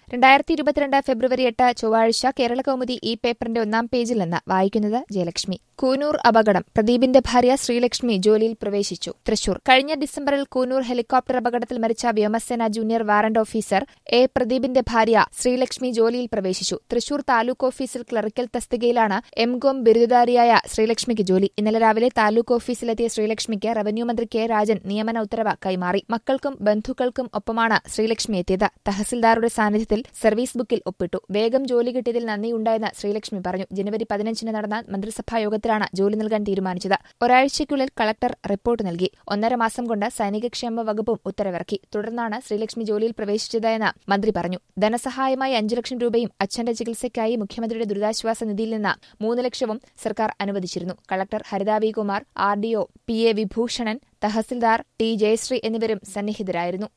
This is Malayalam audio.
രണ്ടായിരത്തി ഇരുപത്തിരണ്ട് ഫെബ്രുവരി എട്ട് ചൊവ്വാഴ്ച കേരള കൗമുദി ഈ പേപ്പറിന്റെ ഒന്നാം പേജിൽ നിന്ന് വായിക്കുന്നത് ജയലക്ഷ്മി കൂനൂർ അപകടം പ്രദീപിന്റെ ഭാര്യ ശ്രീലക്ഷ്മി ജോലിയിൽ പ്രവേശിച്ചു തൃശൂർ കഴിഞ്ഞ ഡിസംബറിൽ കൂനൂർ ഹെലികോപ്റ്റർ അപകടത്തിൽ മരിച്ച വ്യോമസേന ജൂനിയർ വാറന്റ് ഓഫീസർ എ പ്രദീപിന്റെ ഭാര്യ ശ്രീലക്ഷ്മി ജോലിയിൽ പ്രവേശിച്ചു തൃശൂർ താലൂക്ക് ഓഫീസിൽ ക്ലറിക്കൽ തസ്തികയിലാണ് എംകോം ബിരുദധാരിയായ ശ്രീലക്ഷ്മിക്ക് ജോലി ഇന്നലെ രാവിലെ താലൂക്ക് ഓഫീസിലെത്തിയ ശ്രീലക്ഷ്മിക്ക് റവന്യൂ മന്ത്രി കെ രാജൻ നിയമന ഉത്തരവ് കൈമാറി മക്കൾക്കും ബന്ധുക്കൾക്കും ഒപ്പമാണ് ശ്രീലക്ഷ്മി എത്തിയത് തഹസിൽദാറുടെ സാന്നിധ്യത്തിൽ സർവീസ് ബുക്കിൽ ഒപ്പിട്ടു വേഗം ജോലി കിട്ടിയതിൽ നന്ദിയുണ്ടായെന്ന് ശ്രീലക്ഷ്മി പറഞ്ഞു ജനുവരി പതിനഞ്ചിന് നടന്ന മന്ത്രിസഭാ യോഗത്തിലാണ് ജോലി നൽകാൻ തീരുമാനിച്ചത് ഒരാഴ്ചയ്ക്കുള്ളിൽ കളക്ടർ റിപ്പോർട്ട് നൽകി ഒന്നര മാസം കൊണ്ട് സൈനികക്ഷേമ വകുപ്പും ഉത്തരവിറക്കി തുടർന്നാണ് ശ്രീലക്ഷ്മി ജോലിയിൽ പ്രവേശിച്ചതെന്ന് മന്ത്രി പറഞ്ഞു ധനസഹായമായി അഞ്ചു ലക്ഷം രൂപയും അച്ഛന്റെ ചികിത്സയ്ക്കായി മുഖ്യമന്ത്രിയുടെ ദുരിതാശ്വാസ നിധിയിൽ നിന്ന് മൂന്ന് ലക്ഷവും സർക്കാർ അനുവദിച്ചിരുന്നു collector Haritha V Kumar R D O P A Vibhushanan tahsildar T Jayasree എന്നിവരും സന്നിഹിതരായിരുന്നു